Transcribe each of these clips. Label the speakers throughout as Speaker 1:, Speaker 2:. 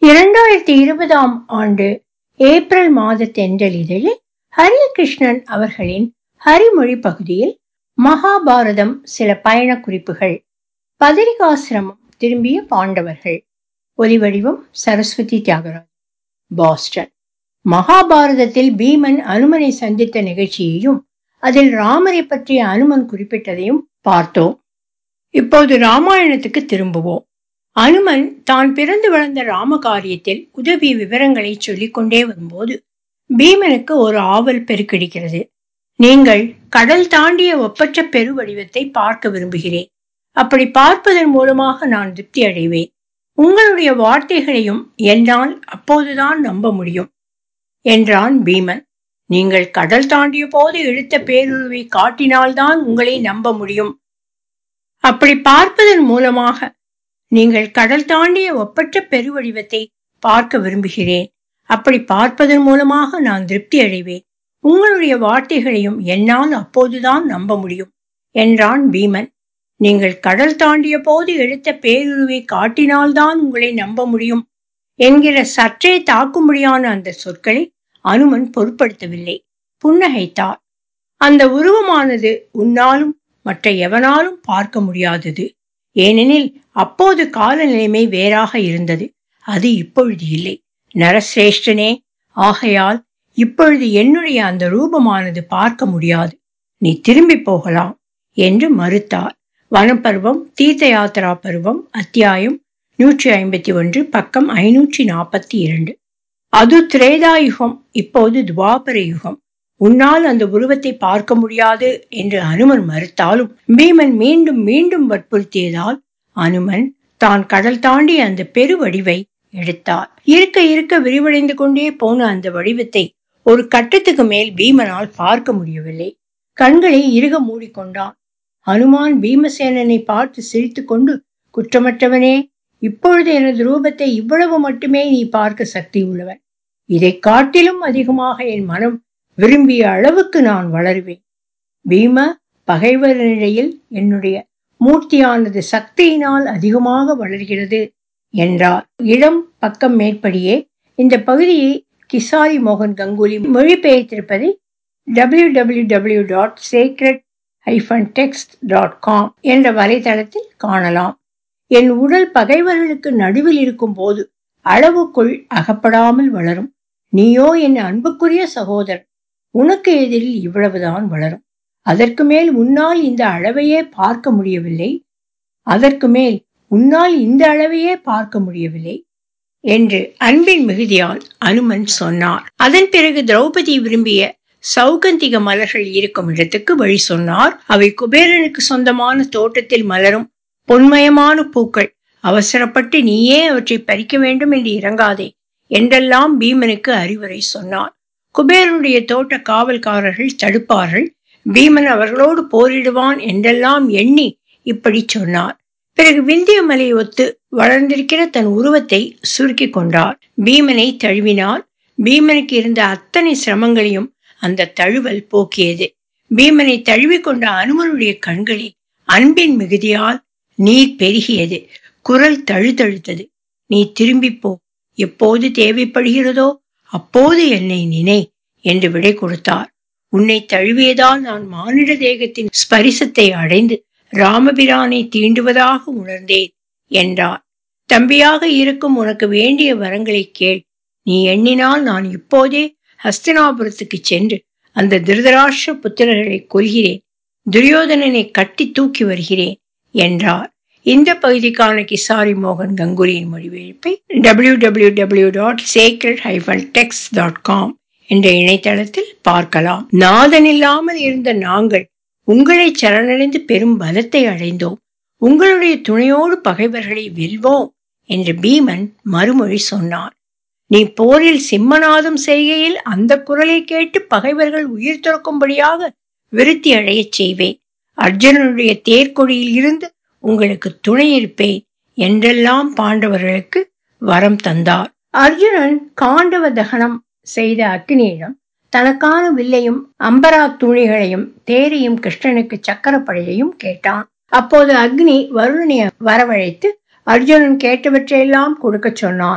Speaker 1: இரண்டாயிரத்தி இருபதாம் ஆண்டு ஏப்ரல் மாத தென்றலிதழில் ஹரிகிருஷ்ணன் அவர்களின் ஹரிமொழி பகுதியில் மகாபாரதம் சில பயண குறிப்புகள் பதரிகாசிரமம் திரும்பிய பாண்டவர்கள் ஒலிவடிவம் சரஸ்வதி தியாகராஜ் பாஸ்டன் மகாபாரதத்தில் பீமன் அனுமனை சந்தித்த நிகழ்ச்சியையும் அதில் ராமரை பற்றிய அனுமன் குறிப்பிட்டதையும் பார்த்தோம் இப்போது ராமாயணத்துக்கு திரும்புவோம் அனுமன் தான் பிறந்து வளர்ந்த ராம காரியத்தில் உதவி விவரங்களை சொல்லிக்கொண்டே வரும்போது பீமனுக்கு ஒரு ஆவல் பெருக்கெடுக்கிறது நீங்கள் கடல் தாண்டிய ஒப்பற்ற பெருவடிவத்தை பார்க்க விரும்புகிறேன் அப்படி பார்ப்பதன் மூலமாக நான் திருப்தி அடைவேன் உங்களுடைய வார்த்தைகளையும் என்னால் அப்போதுதான் நம்ப முடியும் என்றான் பீமன் நீங்கள் கடல் தாண்டிய போது எடுத்த பேருருவை காட்டினால்தான் உங்களை நம்ப முடியும் அப்படி பார்ப்பதன் மூலமாக நீங்கள் கடல் தாண்டிய ஒப்பற்ற பெருவடிவத்தை பார்க்க விரும்புகிறேன் அப்படி பார்ப்பதன் மூலமாக நான் திருப்தி அடைவேன் உங்களுடைய வார்த்தைகளையும் என்னால் அப்போதுதான் நம்ப முடியும் என்றான் பீமன் நீங்கள் கடல் தாண்டிய போது எடுத்த பேருருவை காட்டினால்தான் உங்களை நம்ப முடியும் என்கிற சற்றே தாக்கும்படியான அந்த சொற்களை அனுமன் பொருட்படுத்தவில்லை புன்னகைத்தார் அந்த உருவமானது உன்னாலும் மற்ற எவனாலும் பார்க்க முடியாதது ஏனெனில் அப்போது காலநிலைமை வேறாக இருந்தது அது இப்பொழுது இல்லை நரசிரேஷ்டனே ஆகையால் இப்பொழுது என்னுடைய அந்த ரூபமானது பார்க்க முடியாது நீ திரும்பி போகலாம் என்று மறுத்தார் வனப்பருவம் தீர்த்த யாத்திரா பருவம் அத்தியாயம் நூற்றி ஐம்பத்தி ஒன்று பக்கம் ஐநூற்றி நாற்பத்தி இரண்டு அது திரேதாயுகம் இப்போது துவாபர யுகம் உன்னால் அந்த உருவத்தை பார்க்க முடியாது என்று அனுமன் மறுத்தாலும் பீமன் மீண்டும் மீண்டும் வற்புறுத்தியதால் அனுமன் தான் கடல் தாண்டி அந்த பெரு வடிவை எடுத்தார் இருக்க இருக்க விரிவடைந்து கொண்டே போன அந்த வடிவத்தை ஒரு கட்டத்துக்கு மேல் பீமனால் பார்க்க முடியவில்லை கண்களை இறுக மூடிக்கொண்டான் அனுமான் பீமசேனனை பார்த்து சிரித்து கொண்டு குற்றமற்றவனே இப்பொழுது எனது ரூபத்தை இவ்வளவு மட்டுமே நீ பார்க்க சக்தி உள்ளவன் இதை காட்டிலும் அதிகமாக என் மனம் விரும்பிய அளவுக்கு நான் வளருவேன் பீம பகைவரிடையில் என்னுடைய மூர்த்தியானது சக்தியினால் அதிகமாக வளர்கிறது என்றார் இடம் பக்கம் மேற்படியே இந்த பகுதியை கிசாரி மோகன் கங்குலி மொழிபெயர்த்திருப்பதை W W W dot sacred hyphen text dot com என்ற வலைதளத்தில் காணலாம் என் உடல் பகைவர்களுக்கு நடுவில் இருக்கும் போது அளவுக்குள் அகப்படாமல் வளரும் நீயோ என் அன்புக்குரிய சகோதரன் உனக்கு எதிரில் இவ்வளவுதான் வளரும் அதற்கு மேல் உன்னால் இந்த அளவையே பார்க்க முடியவில்லை அதற்கு மேல் உன்னால் இந்த அளவையே பார்க்க முடியவில்லை என்று அன்பின் மிகுதியால் அனுமன் சொன்னார் அதன் பிறகு திரௌபதி விரும்பிய சௌகந்திக மலர்கள் இருக்கும் இடத்துக்கு வழி சொன்னார் அவை குபேரனுக்கு சொந்தமான தோட்டத்தில் மலரும் பொன்மயமான பூக்கள் அவசரப்பட்டு நீயே அவற்றை பறிக்க வேண்டும் என்று இறங்காதே என்றெல்லாம் பீமனுக்கு அறிவுரை சொன்னார் குபேரனுடைய தோட்ட காவல்காரர்கள் தடுப்பார்கள் பீமன் அவர்களோடு போரிடுவான் என்றெல்லாம் எண்ணி இப்படி சொன்னார் பிறகு விந்திய மலை ஒத்து வளர்ந்திருக்கிற தன் உருவத்தை சுருக்கி கொண்டார் பீமனை தழுவினார் பீமனுக்கு இருந்த அத்தனை சிரமங்களையும் அந்த தழுவல் போக்கியது பீமனை தழுவிக்கொண்ட அனுமனுடைய கண்களில் அன்பின் மிகுதியால் நீர் பெருகியது குரல் தழுதழுத்தது நீ திரும்பி போ எப்போது தேவைப்படுகிறதோ அப்போது என்னை நினை என்று விடை கொடுத்தார் உன்னை தழுவியதால் நான் மானிட தேகத்தின் ஸ்பரிசத்தை அடைந்து ராமபிரானை தீண்டுவதாக உணர்ந்தேன் என்றார் தம்பியாக இருக்கும் உனக்கு வேண்டிய வரங்களை கேள் நீ எண்ணினால் நான் இப்போதே ஹஸ்தினாபுரத்துக்கு சென்று அந்த திருதராஷ்டிர புத்திரர்களை கொள்கிறேன் துரியோதனனை கட்டி தூக்கி வருகிறேன் என்றார் இந்த பகுதிக்கான கிசாரி மோகன் கங்குலியின் மொழிபெயர்ப்பை W W W dot sacred hyphen text dot com என்ற இணையதளத்தில் பார்க்கலாம் நாதன் இல்லாமல் இருந்த நாங்கள் உங்களை சரணடைந்து பெரும் பலத்தை அடைந்தோம் உங்களுடைய துணையோடு பகைவர்களை வெல்வோம் என்று பீமன் மறுமொழி சொன்னார் நீ போரில் சிம்மநாதம் செய்கையில் அந்த குரலை கேட்டு பகைவர்கள் உயிர் துறக்கும்படியாக விருத்தி அடையச் செய்வேன் அர்ஜுனனுடைய தேர்கொடியில் இருந்து உங்களுக்கு துணை இருப்பேன் என்றெல்லாம் பாண்டவர்களுக்கு வரம் தந்தார் அர்ஜுனன் காண்டவ தகனம் செய்த அக்னியிடம் தனக்கான வில்லையும் அம்பரா துணிகளையும் தேரையும் கிருஷ்ணனுக்கு சக்கரப்படையையும் கேட்டான் அப்போது அக்னி வருணனை வரவழைத்து அர்ஜுனன் கேட்டவற்றையெல்லாம் கொடுக்க சொன்னான்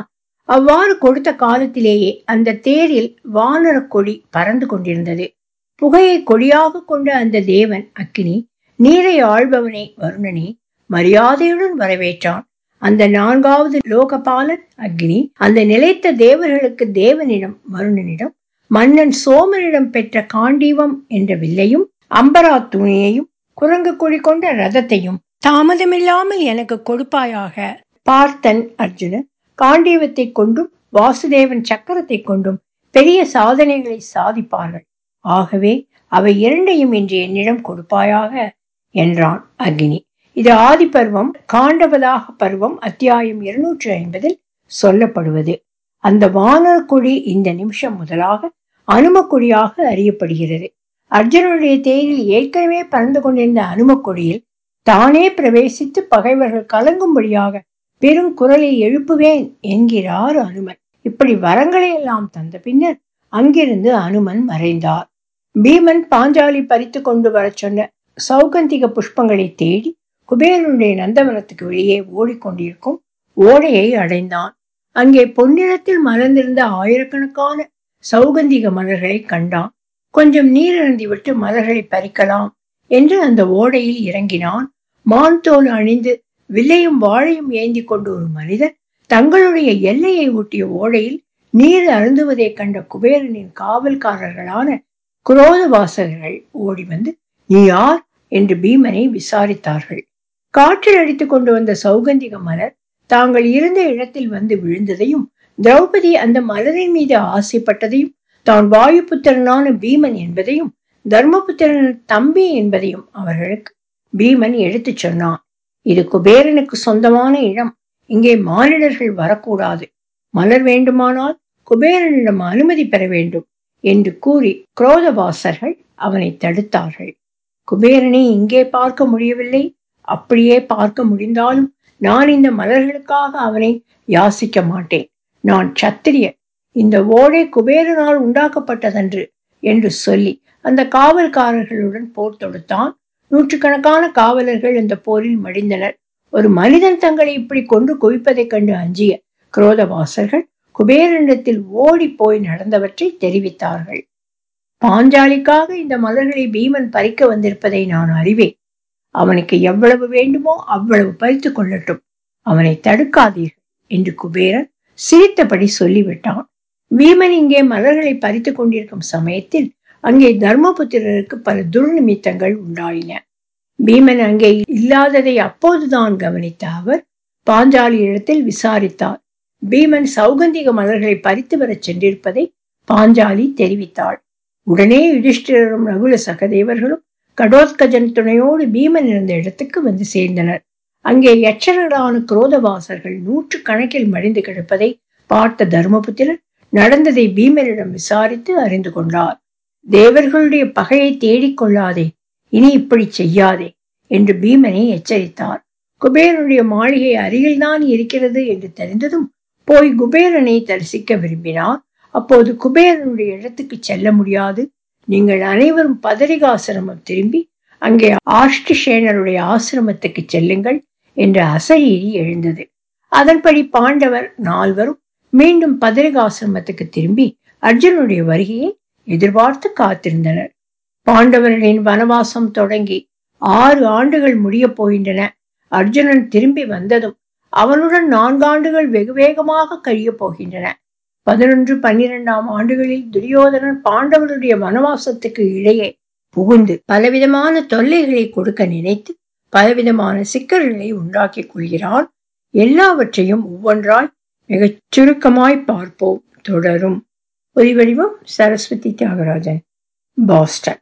Speaker 1: அவ்வாறு கொடுத்த காலத்திலேயே அந்த தேரில் வானர கொடி பறந்து கொண்டிருந்தது புகையை கொடியாக கொண்ட அந்த தேவன் அக்கினி நீரை ஆள்பவனை வருணனே மரியாதையுடன் வரவேற்றான் அந்த நான்காவது லோகபாலன் அக்னி அந்த நிலைத்த தேவர்களுக்கு தேவனிடம் வருணனிடம் மன்னன் சோமனிடம் பெற்ற காண்டீவம் என்ற வில்லையும் அம்பரா துணியையும் குரங்கு கொடி கொண்ட ரதத்தையும் தாமதமில்லாமல் எனக்கு கொடுப்பாயாக பார்த்தன் அர்ஜுனன் காண்டீவத்தை கொண்டும் வாசுதேவன் சக்கரத்தை கொண்டும் பெரிய சாதனைகளை சாதிப்பார்கள் ஆகவே அவை இரண்டையும் இன்று என்னிடம் கொடுப்பாயாக என்றான் அக்னி இது ஆதி பருவம் காண்டவதாக பருவம் அத்தியாயம் இருநூற்றி ஐம்பதில் சொல்லப்படுவது அந்த வானர கொடி இந்த நிமிஷம் முதலாக அனுமக்கொடியாக அறியப்படுகிறது அர்ஜுனுடைய தேரில் ஏற்கனவே பறந்து கொண்டிருந்த அனுமக்கொடியில் தானே பிரவேசித்து பகைவர்கள் கலங்கும்படியாக பெரும் குரலில் எழுப்புவேன் என்கிறார் அனுமன் இப்படி வரங்களை எல்லாம் தந்த பின்னர் அங்கிருந்து அனுமன் மறைந்தார் பீமன் பாஞ்சாலி பறித்து கொண்டு வரச் சொன்ன சௌகந்திக புஷ்பங்களை தேடி குபேரனுடைய நந்தவனத்துக்கு வெளியே ஓடிக்கொண்டிருக்கும் ஓடையை அடைந்தான் அங்கே பொன்னிறத்தில் மலர்ந்திருந்த ஆயிரக்கணக்கான சௌகந்திக மலர்களை கண்டான் கொஞ்சம் நீர் விட்டு மலர்களை பறிக்கலாம் என்று அந்த ஓடையில் இறங்கினான் மான் தோல் அணிந்து வில்லையும் வாழையும் ஏந்தி கொண்டு ஒரு மனிதன் தங்களுடைய எல்லையை ஒட்டிய ஓடையில் நீர் அருந்துவதைக் கண்ட குபேரனின் காவல்காரர்களான குரோத வாசகர்கள் ஓடி வந்து நீ யார் என்று பீமனை விசாரித்தார்கள் காற்றில் அடித்துக் கொண்டு வந்த சௌகந்திக மலர் தாங்கள் இருந்த இடத்தில் வந்து விழுந்ததையும் திரௌபதி அந்த மலரின் மீது ஆசைப்பட்டதையும் தான் வாயுபுத்திரனான பீமன் என்பதையும் தர்மபுத்திரன் தம்பி என்பதையும் அவர்களுக்கு பீமன் எடுத்துச் சொன்னான் இது குபேரனுக்கு சொந்தமான இடம் இங்கே மானிடர்கள் வரக்கூடாது மலர் வேண்டுமானால் குபேரனிடம் அனுமதி பெற வேண்டும் என்று கூறி குரோதவாசர்கள் அவனை தடுத்தார்கள் குபேரனை இங்கே பார்க்க முடியவில்லை அப்படியே பார்க்க முடிந்தாலும் நான் இந்த மலர்களுக்காக அவனை யாசிக்க மாட்டேன் நான் சத்திரியன் இந்த ஓடை குபேரனால் உண்டாக்கப்பட்டதன்று என்று சொல்லி அந்த காவல்காரர்களுடன் போர் தொடுத்தான் நூற்றுக்கணக்கான காவலர்கள் இந்த போரில் மடிந்தனர் ஒரு மனிதன் தங்களை இப்படி கொண்டு குவிப்பதைக் கண்டு அஞ்சிய குரோதவாசர்கள் குபேரனிடத்தில் ஓடி போய் நடந்தவற்றை தெரிவித்தார்கள் பாஞ்சாலிக்காக இந்த மலர்களை பீமன் பறிக்க வந்திருப்பதை நான் அறிவேன் அவனுக்கு எவ்வளவு வேண்டுமோ அவ்வளவு பறித்து கொள்ளட்டும் அவனை தடுக்காதீர்கள் என்று குபேரன் சிரித்தபடி சொல்லிவிட்டான் பீமன் இங்கே மலர்களை பறித்து கொண்டிருக்கும் சமயத்தில் அங்கே தர்மபுத்திரருக்கு பல துர்நிமித்தங்கள் உண்டாயின பீமன் அங்கே இல்லாததை அப்போதுதான் கவனித்த அவர் பாஞ்சாலி இடத்தில் விசாரித்தார் பீமன் சௌகந்திக மலர்களை பறித்து வரச் சென்றிருப்பதை பாஞ்சாலி தெரிவித்தாள் உடனே யுதிஷ்டிரரும் நகுல சகதேவர்களும் கடோத்கஜன் துணையோடு பீமன் இருந்த இடத்துக்கு வந்து சேர்ந்தனர் அங்கே யட்சர்களான குரோதவாசர்கள் நூற்று கணக்கில் மடிந்து கிடப்பதை பார்த்த தர்மபுத்திரர் நடந்ததை பீமனிடம் விசாரித்து அறிந்து கொண்டார் தேவர்களுடைய பகையை தேடிக் கொள்ளாதே இனி இப்படி செய்யாதே என்று பீமனை எச்சரித்தார் குபேரனுடைய மாளிகை அருகில்தான் இருக்கிறது என்று தெரிந்ததும் போய் குபேரனை தரிசிக்க விரும்பினார் அப்போது குபேரனுடைய இடத்துக்கு செல்ல முடியாது நீங்கள் அனைவரும் பதரிகாசிரமம் திரும்பி அங்கே ஆஷ்டிஷேனருடைய ஆசிரமத்துக்கு செல்லுங்கள் என்ற அசரீரி எழுந்தது அதன்படி பாண்டவர் நால்வரும் மீண்டும் பதரிகாசிரமத்துக்கு திரும்பி அர்ஜுனுடைய வருகையை எதிர்பார்த்து காத்திருந்தனர் பாண்டவர்களின் வனவாசம் தொடங்கி ஆறு ஆண்டுகள் முடியப் போகின்றன அர்ஜுனன் திரும்பி வந்ததும் அவனுடன் நான்காண்டுகள் வெகு வேகமாக கழியப் போகின்றன பதினொன்று பன்னிரெண்டாம் ஆண்டுகளில் துரியோதனன் பாண்டவருடைய வனவாசத்துக்கு இடையே புகுந்து பலவிதமான தொல்லைகளை கொடுக்க நினைத்து பலவிதமான சிக்கல்களை உண்டாக்கிக் கொள்கிறான் எல்லாவற்றையும் ஒவ்வொன்றாய் மிகச் சுருக்கமாய் பார்ப்போம் தொடரும் ஒலிவடிவம் சரஸ்வதி தியாகராஜன் பாஸ்டன்